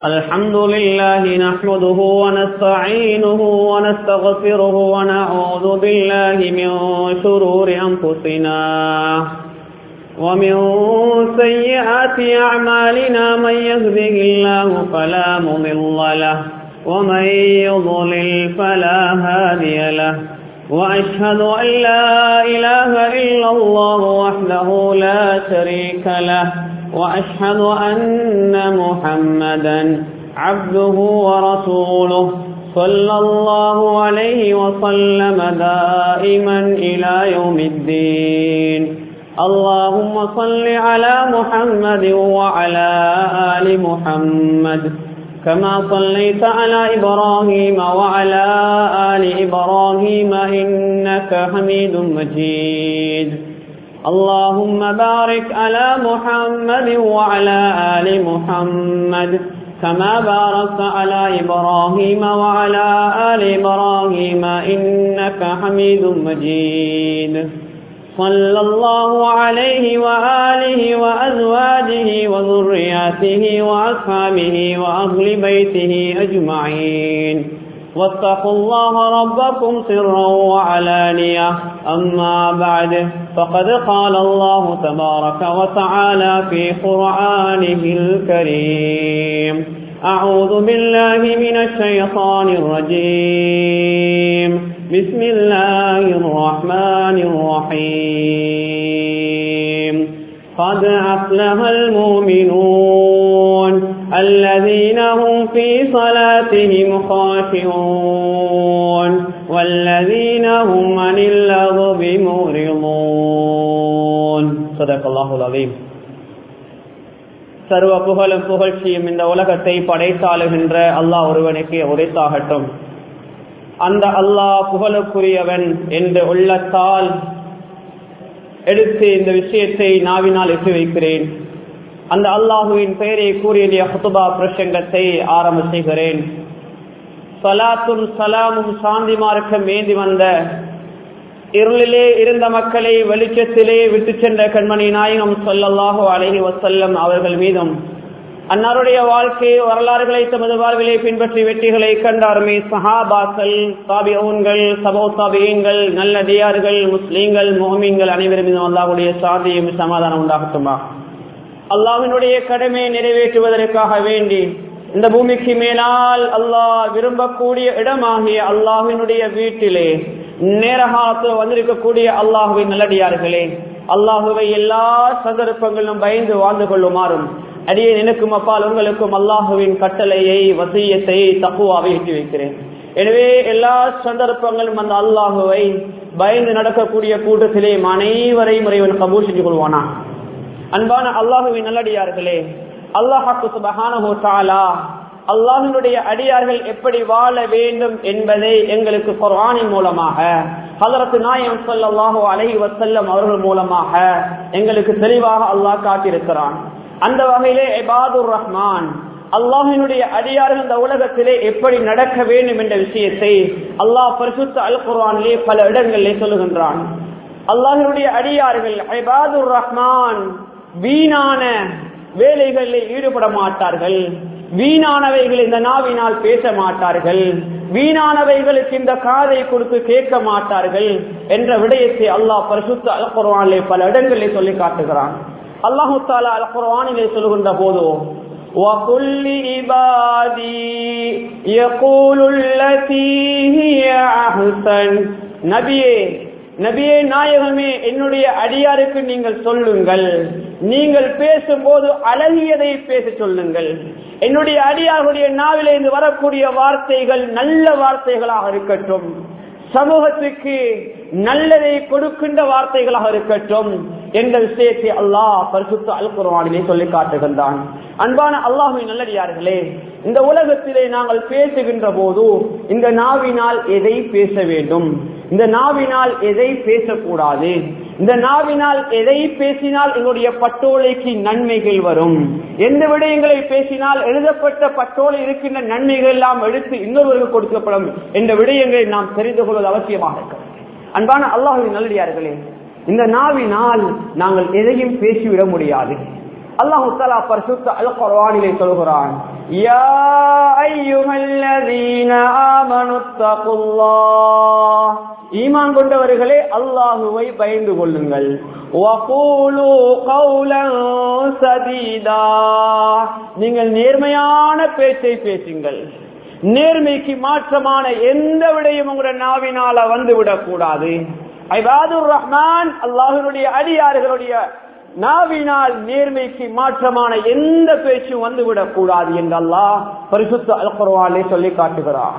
الحمد لله نحمده ونستعينه ونستغفره ونعوذ بالله من شرور أنفسنا ومن سيئات أعمالنا من يهده الله فلا مضل له ومن يضلل فلا هادي له وأشهد أن لا إله إلا الله وحده لا شريك له وأشهد أن محمدا عبده ورسوله صلى الله عليه وسلم دائما إلى يوم الدين اللهم صل على محمد وعلى آل محمد كما صليت على إبراهيم وعلى آل إبراهيم إنك حميد مجيد اللهم بارك على محمد وعلى آل محمد كما باركت على إبراهيم وعلى آل إبراهيم إنك حميد مجيد صلى الله عليه وآله وأزواجه وذرياته وأصحابه وأهل بيته أجمعين واتقوا الله ربكم سرا وعلانية أما بعد فقد قال الله تبارك وتعالى في قرآنه الكريم أعوذ بالله من الشيطان الرجيم بسم الله الرحمن الرحيم قد أفلح المؤمنون الذين هم في صلاتهم خاشعون والذين هم عن اللغو معرضون صدق الله العظيم சர்வ புகழும் புகழ்ச்சியும் இந்த உலகத்தை படைத்தாளுகின்ற அல்லாஹ் ஒருவனுக்கு உரைத்தாகட்டும் அந்த அல்லாஹ் புகழுக்குரியவன் என்று உள்ளத்தால் எடுத்து இந்த விஷயத்தை நாவினால் எட்டு வைக்கிறேன் அந்த அல்லாஹுவின் பெயரை கூறிய ஹுத்துபா பிரசங்கத்தை ஆரம்ப செய்கிறேன் சலாத்தும் சலாமும் சாந்தி மார்க்கம் ஏந்தி வந்த இருளிலே இருந்த மக்களை வெளிச்சத்திலே விட்டு சென்ற கண்மணி நாயகம் சொல்லல்லாஹோ அழகி வசல்லம் அவர்கள் மீதும் அன்னாருடைய வாழ்க்கை வரலாறுகளை தமது வாழ்விலே பின்பற்றி வெற்றிகளை கண்டாருமே சஹாபாக்கள் தாபியூன்கள் சபோ தாபியங்கள் நல்லடியார்கள் முஸ்லீம்கள் மோமீன்கள் அனைவரும் மீதும் அல்லாஹுடைய சாந்தியும் சமாதானம் உண்டாகட்டுமா அல்லாஹினுடைய கடமையை நிறைவேற்றுவதற்காக வேண்டி இந்த பூமிக்கு மேலால் அல்லாஹ் விரும்பக்கூடிய இடமாகிய அல்லாஹினுடைய வீட்டிலே நேரகாலத்தில் வந்திருக்கக்கூடிய அல்லாஹுவின் நல்லடியார்களே அல்லாஹுவை எல்லா சந்தர்ப்பங்களிலும் பயந்து வாழ்ந்து கொள்ளுமாறும் அடியே எனக்கும் அப்பால் உங்களுக்கும் அல்லாஹுவின் கட்டளையை வசியத்தை தப்புவாவை எட்டி வைக்கிறேன் எனவே எல்லா சந்தர்ப்பங்களும் அந்த அல்லாஹுவை பயந்து நடக்கக்கூடிய கூட்டத்திலே அனைவரையும் இறைவன் கபூர் செஞ்சு கொள்வானா அன்பான அல்லாஹுவின் நல்லடியார்களே அல்லாஹாக்கு சுபஹானஹு தாலா அல்லாஹினுடைய அடியார்கள் எப்படி வாழ வேண்டும் என்பதை எங்களுக்கு குர்ஆனின் மூலமாக ஹலரத்து நாயம் சல்லாஹு அலஹி வசல்லம் அவர்கள் மூலமாக எங்களுக்கு தெளிவாக அல்லாஹ் காட்டியிருக்கிறான் அந்த வகையிலே எபாதுர் ரஹ்மான் அல்லாஹினுடைய அடியார்கள் இந்த உலகத்திலே எப்படி நடக்க வேண்டும் என்ற விஷயத்தை அல்லாஹ் பரிசுத்த அல் குர்ஆனிலே பல இடங்களிலே சொல்லுகின்றான் அல்லாஹினுடைய அடியார்கள் ஐபாதுர் ரஹ்மான் வீணான வேலைகளில் ஈடுபட மாட்டார்கள் வீணானவைகள் இந்த நாவினால் பேச மாட்டார்கள் வீணானவைகளுக்கு இந்த காதை கொடுத்து கேட்க மாட்டார்கள் என்ற விடயத்தை அல்லாஹ் பரிசுத்த அல் குர்ஆனிலே பல இடங்களில் சொல்லி காட்டுகிறான் அல்லாஹு தாலா அல் குர்ஆனிலே சொல்கின்ற போதோ وَقُلِّ عِبَادِي يَقُولُ الَّتِي هِيَ أَحْسَنُ நபியே நபியே நாயகமே என்னுடைய அடியாருக்கு நீங்கள் சொல்லுங்கள் நீங்கள் பேசும்போது அழகியதை பேச சொல்லுங்கள் என்னுடைய அடியாருடைய நாவிலிருந்து வரக்கூடிய வார்த்தைகள் நல்ல வார்த்தைகளாக இருக்கட்டும் சமூகத்துக்கு நல்லதை கொடுக்கின்ற வார்த்தைகளாக இருக்கட்டும் என்ற விஷயத்தை அல்லாஹ் பரிசுத்த அல் குர்வானிலே சொல்லி காட்டுகின்றான் அன்பான அல்லாஹுவின் நல்லடியார்களே இந்த உலகத்திலே நாங்கள் பேசுகின்ற போது இந்த நாவினால் எதை பேச வேண்டும் இந்த நாவினால் எதை பேசக்கூடாது இந்த நாவினால் எதை பேசினால் எங்களுடைய பட்டோலைக்கு நன்மைகள் வரும் எந்த விடயங்களை பேசினால் எழுதப்பட்ட பட்டோலை இருக்கின்ற நன்மைகள் எல்லாம் எடுத்து இன்னொருவருக்கு கொடுக்கப்படும் என்ற விடயங்களை நாம் தெரிந்து கொள்வது அவசியமாக இருக்கிறது அன்பான அல்லாஹுவின் நல்லடியார்களே இந்த நாவினால் நாங்கள் எதையும் பேசிவிட முடியாது அல்லாஹு தலா பரிசுத்த அல் குர்ஆனிலே சொல்கிறான் யா ஐயுஹல்லதீன ஆமனு தகுல்லாஹ் ஈமான் கொண்டவர்களே அல்லாஹுவை பயந்து கொள்ளுங்கள் வகூலு கௌலன் சதீதா நீங்கள் நேர்மையான பேச்சை பேசுங்கள் நேர்மைக்கு மாற்றமான எந்த விடையும் உங்களுடைய நாவினால வந்து விடக்கூடாது ஐபாதுர் ரஹ்மான் அல்லாஹினுடைய அடியார்களுடைய நாவினால் நேர்மைக்கு மாற்றமான எந்த பேச்சும் வந்துவிடக் கூடாது என்று அல்லாஹ் பரிசுத்த அல் குர்ஆனிலே சொல்லி காட்டுகிறார்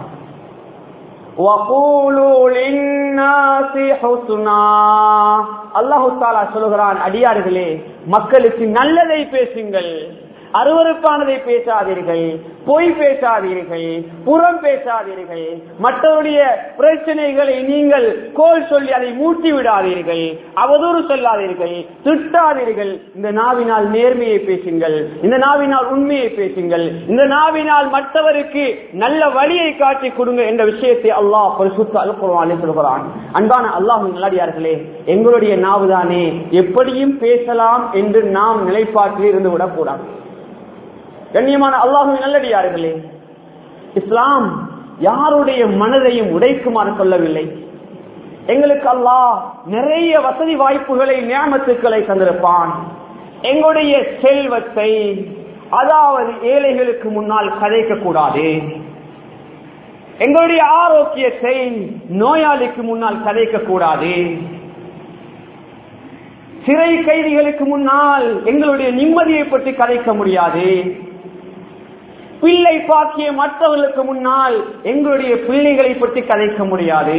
அல்லாஹு தாலா சொல்லுகிறான் அடியார்களே மக்களுக்கு நல்லதை பேசுங்கள் அருவறுப்பானதை பேசாதீர்கள் பொய் பேசாதீர்கள் புறம் பேசாதீர்கள் மற்றவருடைய பிரச்சனைகளை நீங்கள் கோல் சொல்லி அதை மூட்டி விடாதீர்கள் அவதூறு சொல்லாதீர்கள் திட்டாதீர்கள் இந்த நாவினால் நேர்மையை பேசுங்கள் இந்த நாவினால் உண்மையை பேசுங்கள் இந்த நாவினால் மற்றவருக்கு நல்ல வழியை காட்டி கொடுங்க என்ற விஷயத்தை அல்லாஹ் பரிசுத்த அல்குர்வானே சொல்கிறான் அன்பான அல்லாஹ் நல்லடியார்களே எங்களுடைய நாவுதானே எப்படியும் பேசலாம் என்று நாம் நிலைப்பாட்டில் இருந்து விடக்கூடாது கண்ணியமான அல்லாஹு நல்லடியார்களே இஸ்லாம் யாருடைய மனதையும் உடைக்குமாறு சொல்லவில்லை எங்களுக்கு அல்லாஹ் நிறைய வசதி வாய்ப்புகளை நியமத்துக்களை தந்திருப்பான் எங்களுடைய செல்வத்தை அதாவது ஏழைகளுக்கு முன்னால் கதைக்க கூடாது எங்களுடைய ஆரோக்கியத்தை நோயாளிக்கு முன்னால் கதைக்க கூடாது சிறை கைதிகளுக்கு முன்னால் எங்களுடைய நிம்மதியை பற்றி கதைக்க முடியாது பிள்ளை பாக்கிய மற்றவர்களுக்கு முன்னால் எங்களுடைய பிள்ளைகளை பற்றி கதைக்க முடியாது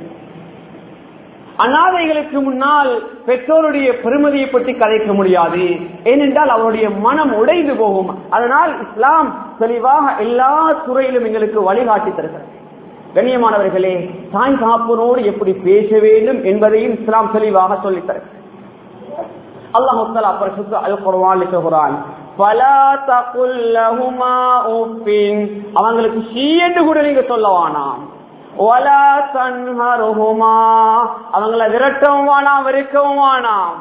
அநாதைகளுக்கு முன்னால் பெற்றோருடைய பெருமதியை பற்றி கதைக்க முடியாது ஏனென்றால் அவருடைய மனம் உடைந்து போகும் அதனால் இஸ்லாம் தெளிவாக எல்லா துறையிலும் எங்களுக்கு வழிகாட்டி தருகிறது கண்ணியமானவர்களே தாய் காப்பனோடு எப்படி பேச வேண்டும் என்பதையும் இஸ்லாம் தெளிவாக சொல்லித் தருகிறது அல்லாஹ் அப்புறம் சுத்து அல் குர்வான் சொல்கிறான் அவங்களுக்கு ஷீ என்று கூட நீங்க சொல்ல வேணாம் அவங்கள விரட்டவும் வேணாம் வெறுக்கவும் வேணாம்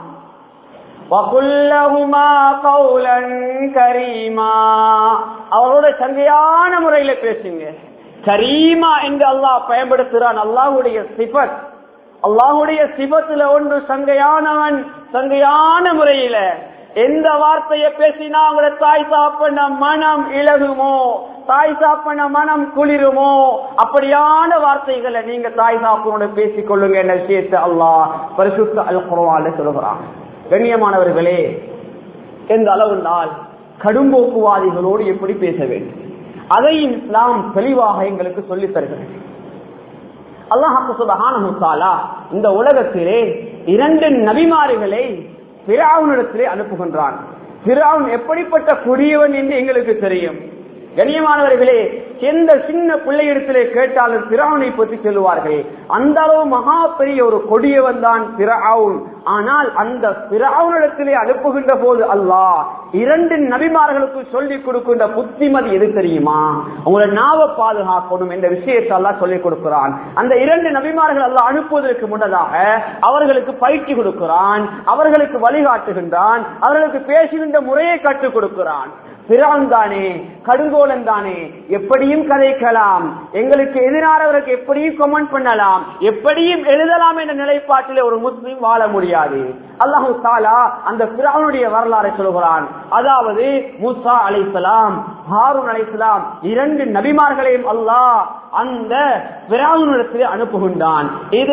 அவரோட சங்கையான முறையில பேசுங்க கரீமா என்று அல்லாஹ் பயன்படுத்துறான் அல்லாஹுடைய சிபத் அல்லாஹுடைய சிபத்துல ஒன்று சங்கையானவன் சங்கையான முறையில எந்த வார்த்தையை பேசினா அவங்கள தாய் சாப்பிட மனம் இழகுமோ தாய் சாப்பிட மனம் குளிருமோ அப்படியான வார்த்தைகளை நீங்க தாய் சாப்பிட பேசிக் கொள்ளுங்க என்ற விஷயத்தை அல்லாஹ் பரிசுத்த அல் குரவால சொல்லுகிறான் கண்ணியமானவர்களே எந்த அளவு நாள் கடும்போக்குவாதிகளோடு எப்படி பேச வேண்டும் அதையும் இஸ்லாம் தெளிவாக எங்களுக்கு சொல்லித் தருகிறது அல்லாஹாக்கு சுபஹானஹு இந்த உலகத்திலே இரண்டு நபிமாறுகளை பிராவுனிடத்திலே அனுப்புகின்றான் பிராவுன் எப்படிப்பட்ட கொடியவன் என்று எங்களுக்கு தெரியும் கண்ணியமானவர்களே எந்த சின்ன பிள்ளையிடத்திலே கேட்டாலும் பிராவுனை பற்றி சொல்லுவார்கள் அந்த அளவு மகா பெரிய ஒரு கொடியவன் தான் பிராவுன் ஆனால் அந்த பிராவுனிடத்திலே அனுப்புகின்ற போது அல்லாஹ் இரண்டு நபிமார்களுக்கு சொல்லிக் கொடுக்கின்ற புத்திமதி எது தெரியுமா உங்களை நாவ பாதுகாக்கணும் என்ற விஷயத்தை எல்லாம் சொல்லிக் கொடுக்கிறான் அந்த இரண்டு நபிமார்கள் எல்லாம் அனுப்புவதற்கு முன்னதாக அவர்களுக்கு பயிற்சி கொடுக்கிறான் அவர்களுக்கு வழிகாட்டுகின்றான் அவர்களுக்கு பேசுகின்ற முறையை கற்றுக் கொடுக்கிறான் பிறான் தானே கடுங்கோலன் தானே எப்படியும் கதைக்கலாம் எங்களுக்கு எதிரானவருக்கு எப்படியும் கமெண்ட் பண்ணலாம் எப்படியும் எழுதலாம் என்ற நிலைப்பாட்டில் ஒரு முஸ்லீம் வாழ முடியாது அல்லாஹு தாலா அந்த பிராவுடைய வரலாறை சொல்கிறான் அதாவது முசா அலைசலாம் ஹாரூன் அலைசலாம் இரண்டு நபிமார்களையும் அல்லாஹ் அந்த பிராவுனிடத்தில் அனுப்புகின்றான்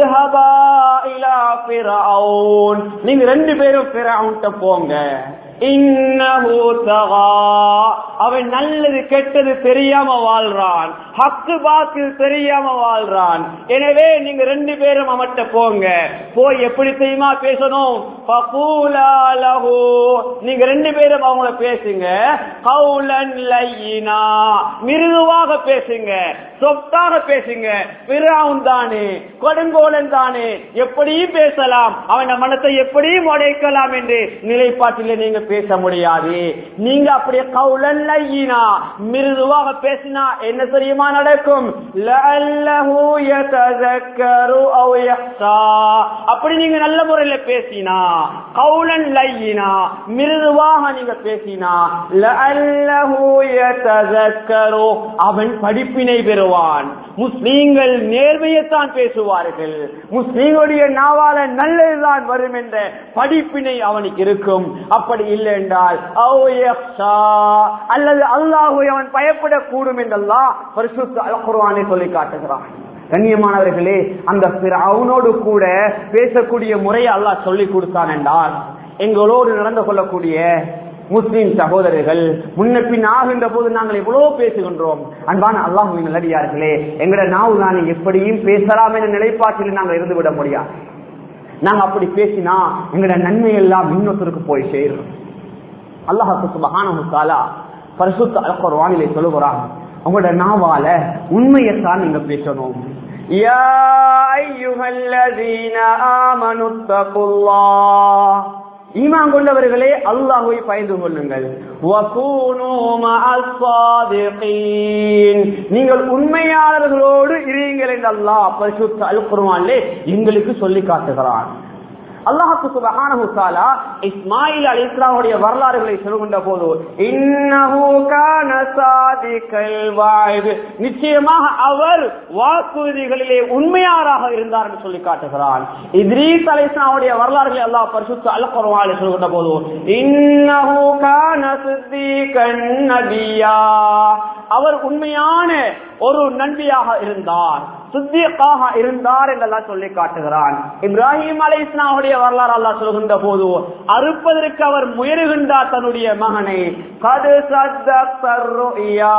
நீங்க ரெண்டு பேரும் பிராவுன்ட்ட போங்க அவன் நல்லது கெட்டது தெரியாம வாழ்றான் ஹக்கு பாக்கு தெரியாம வாழ்றான் எனவே நீங்க ரெண்டு பேரும் அவட்ட போங்க போய் எப்படி தெரியுமா பேசணும் நீங்க ரெண்டு பேரும் அவங்கள பேசுங்க கவுலன் லையினா மிருதுவாக பேசுங்க சொத்தாக பேசுங்க பிறாவும் தானே கொடுங்கோலன் தானே எப்படியும் பேசலாம் அவன் மனத்தை எப்படியும் உடைக்கலாம் என்று நிலைப்பாட்டில் நீங்க பேச முடியாது நீங்க அப்படியே கவுலன் லையினா மிருதுவாக பேசினா என்ன தெரியுமா நடக்கும் லஅல்லஹு யதஸக்கரு அவ் யஹ்ஷா அப்படி நீங்க நல்ல முறையில பேசினா கவுலன் லையினா மிருதுவாக நீங்க பேசினா லஅல்லஹு யதஸக்கரு அவன் படிப்பினை பெறுவான் முஸ்லீம்கள் நேர்மையைத்தான் பேசுவார்கள் முஸ்லீம்களுடைய நாவால நல்லதுதான் வரும் என்ற படிப்பினை அவனுக்கு இருக்கும் அப்படி இல்லை என்றால் அவ் யஹ்ஷா அல்லது அல்லாஹுவை அவன் பயப்படக்கூடும் என்றெல்லாம் பரிசுத்த அல் குர்ஆனை சொல்லி காட்டுகிறான் கண்ணியமானவர்களே அந்த அவனோடு கூட பேசக்கூடிய முறையை அல்லாஹ் சொல்லி கொடுத்தான் என்றால் எங்களோடு நடந்து கொள்ளக்கூடிய முஸ்லிம் சகோதரர்கள் முன்ன பின் ஆகின்ற போது நாங்கள் எவ்வளவு பேசுகின்றோம் அன்பான அல்லாஹுவின் நல்லடியார்களே எங்கட நாவு தானே எப்படியும் பேசலாம் என்ற நிலைப்பாட்டில் நாங்கள் இருந்து விட முடியாது நாங்க அப்படி பேசினா எங்கட நன்மை எல்லாம் இன்னொருத்தருக்கு போய் சேரும் அல்லாஹு சுபஹானஹு தஆலா பரிசுத்த அல் குர்ஆனிலே சொல்லுகிறான் உங்களோட நாவால உண்மையைத்தான் நீங்க பேசணும் யா அய்யுஹல்லதீன ஆமனு தகுல்லாஹ் ஈமான் கொண்டவர்களே அல்லாஹுவை பயந்து கொள்ளுங்கள் வகூனூ மஅஸ் சாதிகீன். நீங்கள் உண்மையாளர்களோடு இருங்கள் என்று அல்லாஹ் பரிசுத்த அல் குர்ஆனிலே எங்களுக்கு சொல்லி காட்டுகிறான் அல்லாஹு சுபஹானஹு தஆலா இஸ்மாயில் அலைஹிஸ்ஸலாமுடைய வரலாறுகளை சொல்கின்ற போது இன்னஹு கான சாதிகல் வாய்து நிச்சயமாக அவர் வாக்குறுதிகளிலே உண்மையாராக இருந்தார் என்று சொல்லி காட்டுகிறான் இத்ரீஸ் அலைஹிஸ்ஸலாமுடைய வரலாறுகளை அல்லாஹ் பரிசுத்த அல் குர்ஆனில் சொல்கின்ற போது இன்னஹு கான சித்தீகன் நபியா அவர் உண்மையான ஒரு நன்பியாக இருந்தார் சித்தியக்காக இருந்தார் என்றெல்லாம் சொல்லி காட்டுகிறான் இப்ராஹிம் அலை இஸ்லாமுடைய வரலாறு அல்லா சொல்கின்ற போது அறுப்பதற்கு அவர் முயலுகின்றார் தன்னுடைய மகனை கது சத்தர்ருயா.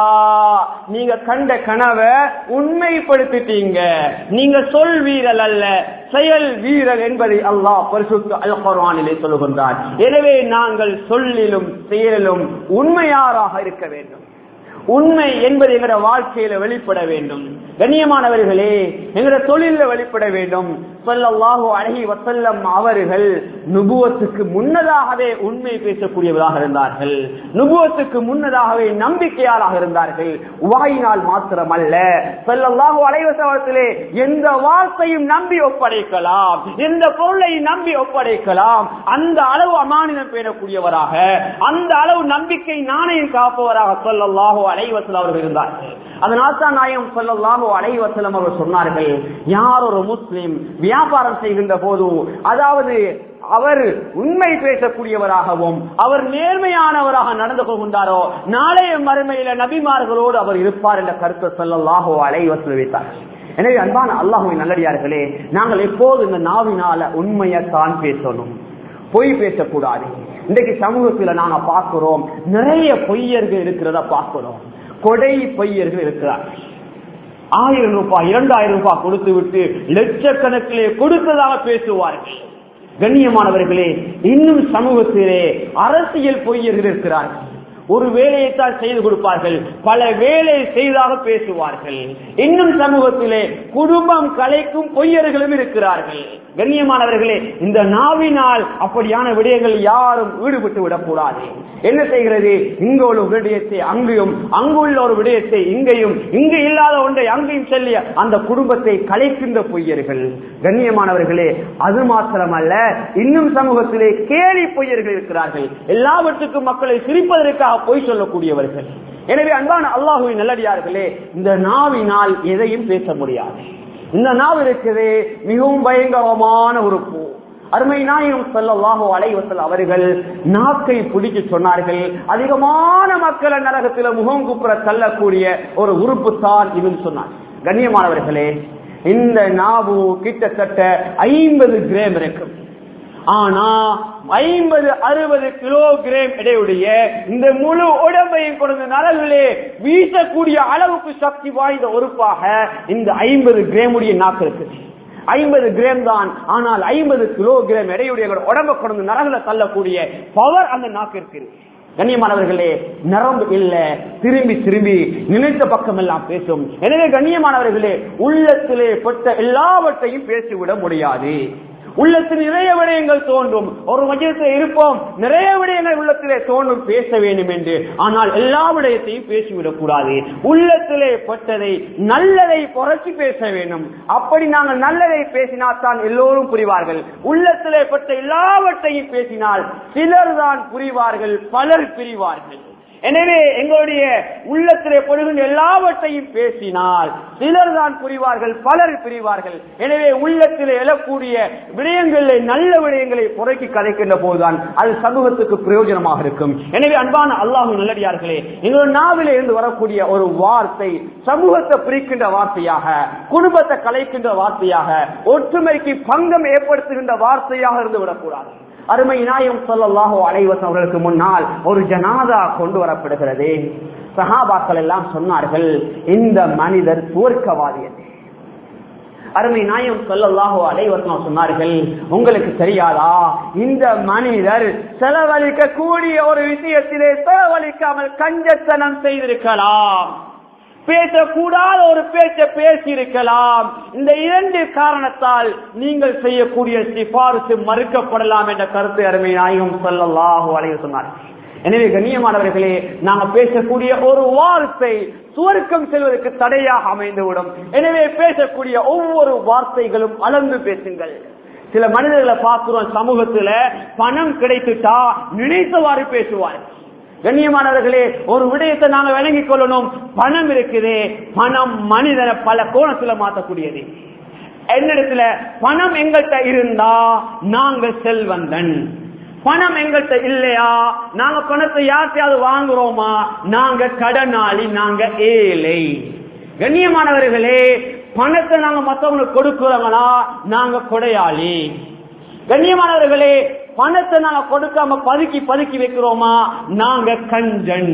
நீங்க கண்ட கனவை உண்மைப்படுத்திட்டீங்க நீங்க சொல் வீரல் அல்ல செயல் வீரர் என்பதை அல்லாஹ் பரிசுத்த அல் குர்ஆனிலே சொல்லுகின்றார் எனவே நாங்கள் சொல்லிலும் செயலிலும் உண்மையாராக இருக்க வேண்டும் உண்மை என்பது எங்கட வாழ்க்கையில வெளிப்பட வேண்டும் கண்ணியமானவர்களே எங்கட தொழில வெளிப்பட வேண்டும் சொல்லல்லாஹு அழகி வசல்லம் அவர்கள் நுபுவத்துக்கு முன்னதாகவே உண்மை பேசக்கூடியவராக இருந்தார்கள் நுபுவத்துக்கு முன்னதாகவே நம்பிக்கையாளாக இருந்தார்கள் வாயினால் மாத்திரமல்ல சொல்லல்லாஹு அலைவசத்திலே எந்த வார்த்தையும் நம்பி ஒப்படைக்கலாம் எந்த பொருளை நம்பி ஒப்படைக்கலாம் அந்த அளவு அமானிதம் பேணக்கூடியவராக அந்த அளவு நம்பிக்கை நாணயம் காப்பவராக சொல்லல்லாஹு அலைவசல் அவர்கள் இருந்தார்கள் அதனால் தான் நாயம் சொல்லல்லாஹு அலைவசலம் அவர்கள் சொன்னார்கள் யார் ஒரு முஸ்லிம் வியாபாரம் செய்கின்ற போது அதாவது அவர் உண்மை பேசக்கூடியவராகவும் அவர் நேர்மையானவராக நடந்து கொள்கின்றாரோ நாளைய மறுமையில நபிமார்களோடு அவர் இருப்பார் என்ற கருத்தை சொல்லல்லாஹோ அலைவசல் வைத்தார் எனவே அன்பான அல்லாஹுவின் நல்லடியார்களே நாங்கள் எப்போது இந்த நாவினால உண்மையத்தான் பேசணும் பொய் பேசக்கூடாது இன்றைக்கு சமூகத்துல நாங்க பார்க்கிறோம் நிறைய பொய்யர்கள் இருக்கிறத பார்க்கிறோம் கொடை பொய்யர்கள் இருக்கிறார்கள் ஆயிரம் ரூபாய் இரண்டாயிரம் ரூபாய் கொடுத்து விட்டு லட்சக்கணக்கிலே கொடுத்ததாக பேசுவார்கள் கண்ணியமானவர்களே இன்னும் சமூகத்திலே அரசியல் பொய்யர்கள் இருக்கிறார்கள் ஒரு வேலையைத்தான் செய்து கொடுப்பார்கள் பல வேலை செய்தாக பேசுவார்கள் இன்னும் சமூகத்திலே குடும்பம் கலைக்கும் பொய்யர்களும் இருக்கிறார்கள் கண்ணியமானவர்களே இந்த நாவினால் அப்படியான விடயங்கள் யாரும் ஈடுபட்டு விடக்கூடாது என்ன செய்கிறது இங்க உள்ள விடயத்தை அங்கேயும் அங்குள்ள ஒரு விடயத்தை இங்கேயும் இங்கு இல்லாத ஒன்றை அங்கேயும் சொல்லி அந்த குடும்பத்தை கலைக்கின்ற பொய்யர்கள் கண்ணியமானவர்களே அது மாத்திரமல்ல இன்னும் சமூகத்திலே கேலி பொய்யர்கள் இருக்கிறார்கள் எல்லாவற்றுக்கும் மக்களை சிரிப்பதற்காக பொய் சொல்லக்கூடியவர்கள் எனவே அன்பான அல்லாஹுவின் நல்லடியார்களே இந்த நாவினால் எதையும் பேச முடியாது இந்த நாவு இருக்குது மிகவும் பயங்கரமான ஒரு பூ அருமை நாயகம் சொல்லல்லாஹோ அலைவசல் அவர்கள் நாக்கை பிடிச்சு சொன்னார்கள் அதிகமான மக்களை நரகத்தில முகம் குப்புற தள்ளக்கூடிய ஒரு உறுப்பு தான் இதுன்னு சொன்னார் கண்ணியமானவர்களே இந்த நாவு கிட்டத்தட்ட ஐம்பது கிராம் இருக்கும் ஆனா ஐம்பது அறுபது கிலோகிராம் இடையுடைய இந்த முழு உடம்பையும் கொண்டு நரகிலே வீசக்கூடிய அளவுக்கு சக்தி வாய்ந்த உறுப்பாக இந்த ஐம்பது கிராமுடைய நாக்கு இருக்குது ஐம்பது கிராம் தான் ஆனால் ஐம்பது கிலோகிராம் எடையுடைய உடம்பை கொண்டு நரகுல தள்ளக்கூடிய பவர் அந்த நாக்கு இருக்குது கண்ணியமானவர்களே நரம்பு இல்ல திரும்பி திரும்பி நினைத்த பக்கம் எல்லாம் பேசும் எனவே கண்ணியமானவர்களே உள்ளத்திலே பட்ட எல்லாவற்றையும் பேசிவிட முடியாது உள்ளத்தில் நிறைய விடயங்கள் தோன்றும் ஒரு மஜத்தில் இருப்போம் நிறைய விடயங்கள் உள்ளத்திலே தோன்றும் பேச வேண்டும் என்று ஆனால் எல்லா விடயத்தையும் பேசிவிடக் கூடாது உள்ளத்திலே பட்டதை நல்லதை புரட்சி பேச வேண்டும் அப்படி நாங்கள் நல்லதை பேசினால் தான் எல்லோரும் புரிவார்கள் உள்ளத்திலே பட்ட எல்லாவற்றையும் பேசினால் சிலர் தான் புரிவார்கள் பலர் பிரிவார்கள் எனவே எங்களுடைய உள்ளத்திலே படுகின்ற எல்லாவற்றையும் பேசினால் சிலர் தான் புரிவார்கள் பலர் பிரிவார்கள் எனவே உள்ளத்திலே எழக்கூடிய விடயங்களை நல்ல விடயங்களை புறக்கி கதைக்கின்ற போதுதான் அது சமூகத்துக்கு பிரயோஜனமாக இருக்கும் எனவே அன்பான அல்லாஹு நல்லடியார்களே எங்களுடைய நாவிலே இருந்து வரக்கூடிய ஒரு வார்த்தை சமூகத்தை பிரிக்கின்ற வார்த்தையாக குடும்பத்தை கலைக்கின்ற வார்த்தையாக ஒற்றுமைக்கு பங்கம் ஏற்படுத்துகின்ற வார்த்தையாக இருந்து விடக்கூடாது அருமை நாயம் சொல்லல்லாஹோ அலைவசம் அவர்களுக்கு முன்னால் ஒரு ஜனாதா கொண்டு வரப்படுகிறது சஹாபாக்கள் எல்லாம் சொன்னார்கள் இந்த மனிதர் சுவர்க்கவாதி என்று அருமை நாயம் சொல்லல்லாஹோ அலைவசம் சொன்னார்கள் உங்களுக்கு தெரியாதா இந்த மனிதர் செலவழிக்க கூடிய ஒரு விஷயத்திலே செலவழிக்காமல் கஞ்சத்தனம் செய்திருக்கலாம் பேசக்கூடாத ஒரு பேச்ச பேசியிருக்கலாம் இந்த இரண்டு காரணத்தால் நீங்கள் செய்யக்கூடிய சிபாரிசு மறுக்கப்படலாம் என்ற கருத்து அருமை நாயகம் சொல்லல்லாஹு அலைய சொன்னார் எனவே கண்ணியமானவர்களே நாங்க பேசக்கூடிய ஒரு வார்த்தை சுவர்க்கம் செல்வதற்கு தடையாக அமைந்துவிடும் எனவே பேசக்கூடிய ஒவ்வொரு வார்த்தைகளும் அளந்து பேசுங்கள் சில மனிதர்களை பார்க்கிறோம் சமூகத்துல பணம் கிடைத்துட்டா நினைத்தவாறு பேசுவார்கள் கண்ணியமானவர்களே ஒரு விடயத்தை நாங்க விளங்கிக் கொள்ளணும் பணம் இருக்குது பணம் மனிதனை பல கோணத்துல மாற்றக்கூடியது என்னிடத்துல பணம் எங்கள்கிட்ட இருந்தா நாங்க செல்வந்தன் பணம் எங்கள்கிட்ட இல்லையா நாங்க பணத்தை யார்கிட்டயாவது வாங்குறோமா நாங்க கடனாளி நாங்க ஏழை கண்ணியமானவர்களே பணத்தை நாங்க மத்தவங்களுக்கு கொடுக்கிறோங்களா நாங்க கொடையாளி கண்ணியமானவர்களே பணத்தை நாங்க கொடுக்காம பதுக்கி பதுக்கி வைக்கிறோமா நாங்க கஞ்சன்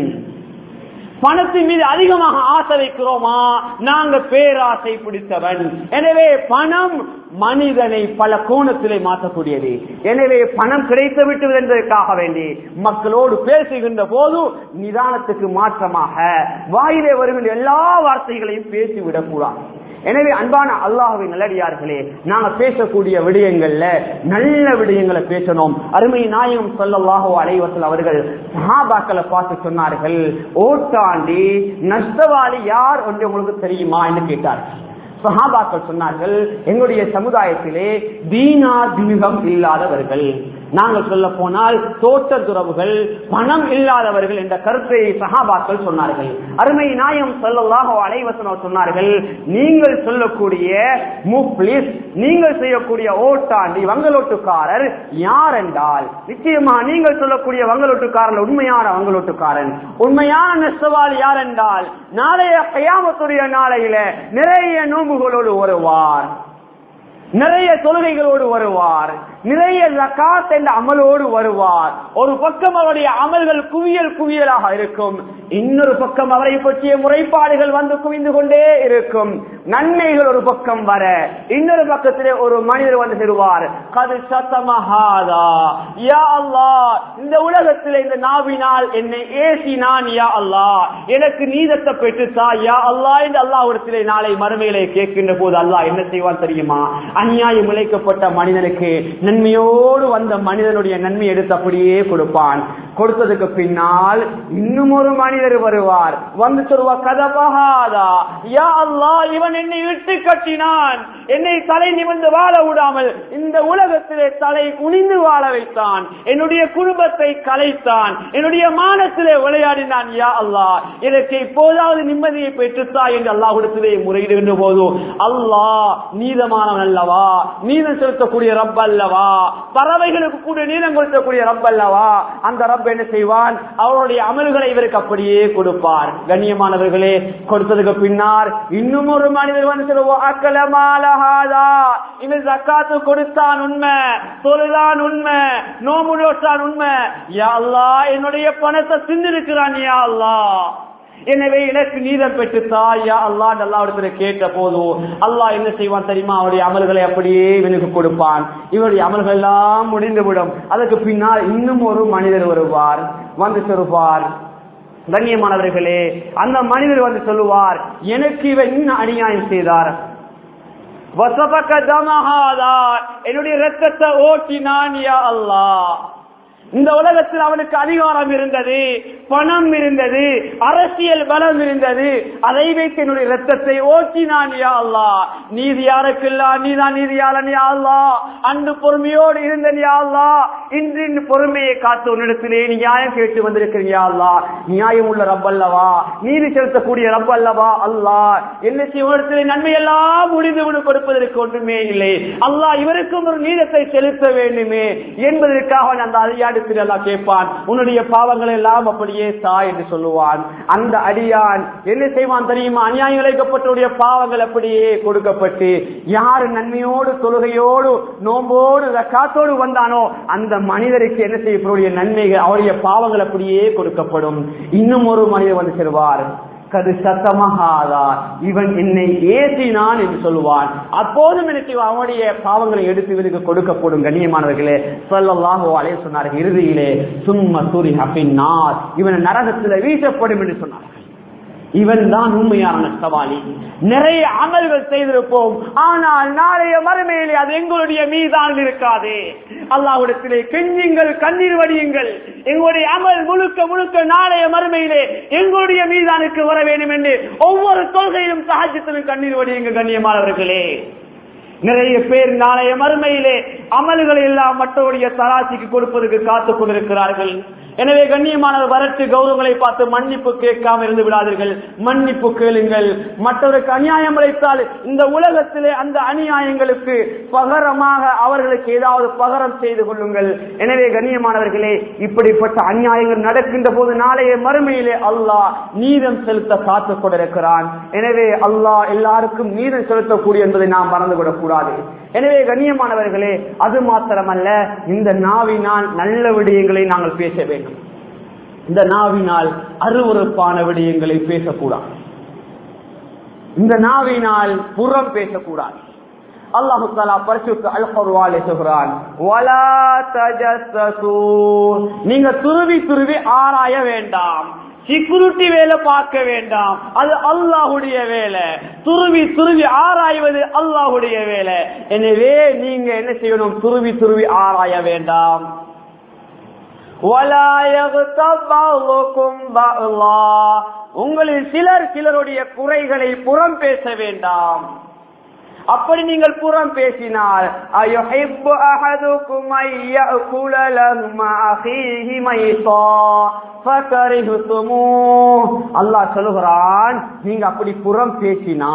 பணத்தின் மீது அதிகமாக ஆசை வைக்கிறோமா நாங்க பேராசை பிடித்தவன் எனவே பணம் மனிதனை பல கோணத்திலே மாற்றக்கூடியது எனவே பணம் கிடைத்து விட்டது என்பதற்காக வேண்டி மக்களோடு பேசுகின்ற போது நிதானத்துக்கு மாற்றமாக வாயிலே வருகின்ற எல்லா வார்த்தைகளையும் பேசிவிடக் கூடாது எனவே அன்பான அல்லாஹுவின் நல்லடியார்களே நாங்க பேசக்கூடிய விடயங்கள்ல நல்ல விடயங்களை பேசணும் அருமை நாயகம் சொல்லல்லாஹோ அலைவசல் அவர்கள் சஹாபாக்களை பார்த்து சொன்னார்கள் ஓட்டாண்டி நஷ்டவாளி யார் என்று உங்களுக்கு தெரியுமா என்று கேட்டார்கள் சஹாபாக்கள் சொன்னார்கள் எங்களுடைய சமுதாயத்திலே தீனா தீகம் இல்லாதவர்கள் நாங்கள் சொல்ல போனால் தோட்ட துறவுகள் பணம் இல்லாதவர்கள் என்ற கருத்தை சஹாபாக்கள் சொன்னார்கள் அருமை நாயம் சொல்லலாக அலைவசனம் சொன்னார்கள் நீங்கள் சொல்லக்கூடிய முப்ளிஸ் நீங்கள் செய்யக்கூடிய ஓட்டாண்டி வங்கலோட்டுக்காரர் யார் என்றால் நிச்சயமா நீங்கள் சொல்லக்கூடிய வங்கலோட்டுக்காரர் உண்மையான வங்கலோட்டுக்காரன் உண்மையான நெசவாளி யார் என்றால் நாளைய கையாமத்துடைய நாளையில நிறைய நோம்புகளோடு வருவார் நிறைய தொழுகைகளோடு வருவார் நிறைய ஜக்காத் என்ற அமலோடு வருவார் ஒரு பக்கம் அவருடைய அமல்கள் குவியல் குவியலாக இருக்கும் இன்னொரு பக்கம் அவரை பற்றிய முறைப்பாடுகள் வந்து குவிந்து கொண்டே இருக்கும் நன்மைகள் ஒரு பக்கம் வர இன்னொரு பக்கத்திலே ஒரு மனிதர் வந்து செல்வார் கது சத்தமஹாதா யா அல்லா இந்த உலகத்திலே இந்த நாவினால் என்னை ஏசினான் யா அல்லா எனக்கு நீதத்தை பெற்றுத்தா யா அல்லா என்று அல்லாஹ்விடத்திலே நாளை மறுமையிலே கேட்கின்ற போது அல்லாஹ் என்ன செய்வான் தெரியுமா அநியாயம் இழைக்கப்பட்ட மனிதனுக்கு நன்மையோடு வந்த மனிதனுடைய நன்மை எடுத்து அப்படியே கொடுப்பான் கொடுத்ததுக்கு பின்னால் இன்னும் ஒரு மனிதர் வருவார் வந்து சொல்வா கதபகாதா யா அல்லா இவன் என்னை விட்டு கட்டினான் என்னை தலை நிமிர்ந்து வாழ விடாமல் இந்த உலகத்திலே தலை குனிந்து வாழ வைத்தான் என்னுடைய குடும்பத்தை கலைத்தான் என்னுடைய மானத்திலே விளையாடினான் யா அல்லா எனக்கு இப்போதாவது நிம்மதியை பெற்றுத்தா என்று அல்லாஹுடத்திலே முறையிடுகின்ற போது அல்லாஹ் நீதமானவன் அல்லவா நீதம் செலுத்தக்கூடிய ரப் அல்லவா பறவைகளுக்கு கூட நீதம் கொடுக்கக்கூடிய ரப் அல்லவா அந்த ரப் என்ன செய்வான் அவருடைய அமல்களை இவருக்கு அப்படியே கொடுப்பார் கண்ணியமானவர்களே கொடுத்ததுக்கு பின்னார் இன்னும் ஒரு மனிதர் வந்து சொல்லுவோம் அக்கலமாலஹாதா இவன் ஜக்காத்து கொடுத்தான் உண்மை தொழுதான் உண்மை நோம்பு நோட்டான் உண்மை யா அல்லாஹ் என்னுடைய பணத்தை சிந்திருக்கிறான் யா அல்லாஹ் எனவே எனக்கு நீதம் பெற்று தாயா அல்லா அல்லாவிடத்துல கேட்ட போதும் அல்லாஹ் என்ன செய்வான் தெரியுமா அவருடைய அமல்களை அப்படியே இவனுக்கு கொடுப்பான் இவருடைய அமல்கள் எல்லாம் முடிந்துவிடும் அதற்கு பின்னால் இன்னும் ஒரு மனிதர் வருவார் வந்து சொல்வார் கண்ணியமானவர்களே அந்த மனிதர் வந்து சொல்லுவார் எனக்கு இவன் இன்னும் அநியாயம் செய்தார் வசபக்க தமஹாதா என்னுடைய ரத்தத்தை ஓட்டினான் யா அல்லாஹ் இந்த உலகத்தில் அவனுக்கு அதிகாரம் இருந்தது பணம் இருந்தது அரசியல் பலம் இருந்தது அதை வைத்து என்னுடைய ரத்தத்தை ஓட்டினான் யா அல்லா நீதி யாருக்கில்லா நீதான் நீதியாளன் யா அல்லா அன்று பொறுமையோடு இருந்தன் யா அல்லா இன்று இந்த பொறுமையை காத்து உன்னிடத்திலே நீ நியாயம் கேட்டு வந்திருக்கிறீங்க யா அல்லா நியாயம் உள்ள ரப் அல்லவா நீதி செலுத்தக்கூடிய ரப் அல்லவா அல்லா என்ன செய்வதற்கு நன்மை எல்லாம் முடிந்து விடு கொடுப்பதற்கு ஒன்றுமே இல்லை அல்லாஹ் இவருக்கும் ஒரு நீதத்தை செலுத்த வேண்டுமே என்பதற்காக அந்த அதிகாரத்தில் எல்லாம் கேட்பான் உன்னுடைய பாவங்களை எல்லாம் அப்படியே சா என்று சொல்லுவான் அந்த அடியான் என்ன செய்வான் தெரியுமா அநியாயம் இழைக்கப்பட்டவுடைய பாவங்கள் அப்படியே கொடுக்கப்பட்டு யாரு நன்மையோடு தொழுகையோடு நோம்போடு காத்தோடு வந்தானோ அந்த மனிதருக்கு என்ன செய்யக்கூடிய நன்மைகள் அவருடைய பாவங்கள் அப்படியே கொடுக்கப்படும் இன்னும் ஒரு மனிதர் வந்து செல்வார் கது சத்தமகாதா இவன் என்னை ஏசினான் என்று சொல்லுவான் அப்போதும் எனக்கு அவனுடைய பாவங்களை எடுத்து இவனுக்கு கொடுக்கப்படும் கண்ணியமானவர்களே சொல்லல்லாஹோ அலைய சொன்னார்கள் இறுதியிலே சும்ம சூரி ஹப்பின்னார் இவன் நரகத்தில் வீசப்படும் என்று சொன்னார்கள் இவன் தான் உண்மையான சவாலி நிறைய அமல்கள் செய்திருப்போம் ஆனால் நாளைய மறுமையிலே அது எங்களுடைய மீதான் இருக்காது அல்லாவிடத்திலே கெஞ்சுங்கள் கண்ணீர் வடியுங்கள் எங்களுடைய அமல் முழுக்க முழுக்க நாளைய மறுமையிலே எங்களுடைய மீதானுக்கு வர வேண்டும் என்று ஒவ்வொரு தொல்கையிலும் சாட்சியத்திலும் கண்ணீர் வடியுங்கள் கண்ணியமானவர்களே நிறைய பேர் நாளைய மறுமையிலே அமல்களை எல்லாம் மற்றவருடைய தராசிக்கு கொடுப்பதற்கு காத்துக் கொண்டிருக்கிறார்கள் எனவே கண்ணியமானவர் வரட்டு கௌரவங்களை பார்த்து மன்னிப்பு கேட்காம இருந்து விடாதீர்கள் மன்னிப்பு கேளுங்கள் மற்றவருக்கு அநியாயம் அளித்தால் இந்த உலகத்திலே அந்த அநியாயங்களுக்கு பகரமாக அவர்களுக்கு ஏதாவது பகரம் செய்து கொள்ளுங்கள் எனவே கண்ணியமானவர்களே இப்படிப்பட்ட அநியாயங்கள் நடக்கின்ற போது நாளைய மறுமையிலே அல்லாஹ் நீதம் செலுத்த காத்துக் கொண்டிருக்கிறான் எனவே அல்லாஹ் எல்லாருக்கும் நீதம் செலுத்தக்கூடிய என்பதை நாம் மறந்துவிடக் கூடாது எனவே கண்ணியமானவர்களே அது மாத்திரமல்ல இந்த நாவினால் நல்ல விடயங்களை நாங்கள் பேச வேண்டும் இந்த நாவினால் அருவறுப்பான விடயங்களை பேசக்கூடாது இந்த நாவினால் புறம் பேசக்கூடாது அல்லாஹு தாலா பரிசுத்த அல் குர்ஆனிலே சொல்றான் வலா தஜஸ்ஸசு நீங்க துருவி துருவி ஆராய வேண்டாம் செக்யூரிட்டி வேலை பார்க்க வேண்டாம் அது அல்லாஹுடைய வேலை துருவி துருவி ஆராய்வது அல்லாஹுடைய வேலை எனவே நீங்க என்ன செய்யணும் துருவி துருவி ஆராய வேண்டாம் وَلَا يَغْتَبْ بَعْضُكُمْ بَعْضًا. உங்களில் சிலர் சிலருடைய குறைகளை புறம் பேச வேண்டாம் அப்படி நீங்கள் புறம் பேசினால் أَيُحِبُّ أَحَدُكُمْ أَن يَأْكُلَ لَحْمَ أَخِيهِ مَيْتًا فَكَرِهْتُمُوهُ அல்லாஹ் சொல்லுகிறான் நீங்க அப்படி புறம் பேசினா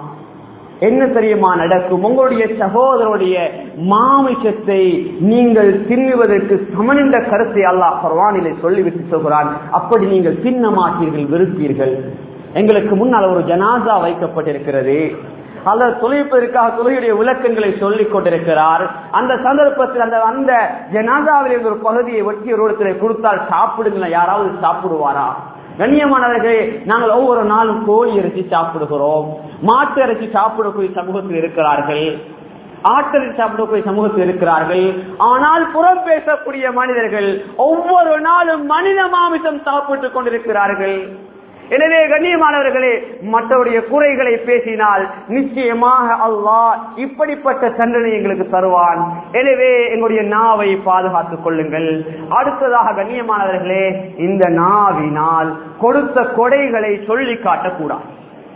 என்ன தெரியுமா நடக்கும் உங்களுடைய சகோதரருடைய மாமிசத்தை நீங்கள் தின்னுவதற்கு சமனிந்த கருத்தை அல்லாஹ் பர்வானிலை சொல்லிவிட்டு சொல்கிறான் அப்படி நீங்கள் தின்ன மாட்டீர்கள் வெறுப்பீர்கள் எங்களுக்கு முன்னால் ஒரு ஜனாசா வைக்கப்பட்டிருக்கிறது அல்லது தொழிற்பதற்காக தொழிலுடைய விளக்கங்களை சொல்லிக் கொண்டிருக்கிறார் அந்த சந்தர்ப்பத்தில் அந்த அந்த ஜனாதாவில் இருந்த ஒரு பகுதியை வெட்டி ஒரு இடத்துல கொடுத்தால் சாப்பிடுங்களா யாராவது சாப்பிடுவாரா கண்ணியமானவர்களே நாங்கள் ஒவ்வொரு நாளும் கோழி இறைச்சி சாப்பிடுகிறோம் மாட்டு இறைச்சி சாப்பிடக்கூடிய சமூகத்தில் இருக்கிறார்கள் ஆட்டரை சாப்பிடக்கூடிய சமூகத்தில் இருக்கிறார்கள் ஆனால் புறம் பேசக்கூடிய மனிதர்கள் ஒவ்வொரு நாளும் மனித மாமிசம் சாப்பிட்டுக் கொண்டிருக்கிறார்கள் எனவே கண்ணியமானவர்களே மற்றவருடைய குறைகளை பேசினால் நிச்சயமாக அல்லாஹ் இப்படிப்பட்ட தண்டனை எங்களுக்கு தருவான் எனவே எங்களுடைய நாவை பாதுகாத்துக் கொள்ளுங்கள் அடுத்ததாக கண்ணியமானவர்களே இந்த நாவினால் கொடுத்த கொடைகளை சொல்லி காட்டக்கூடாது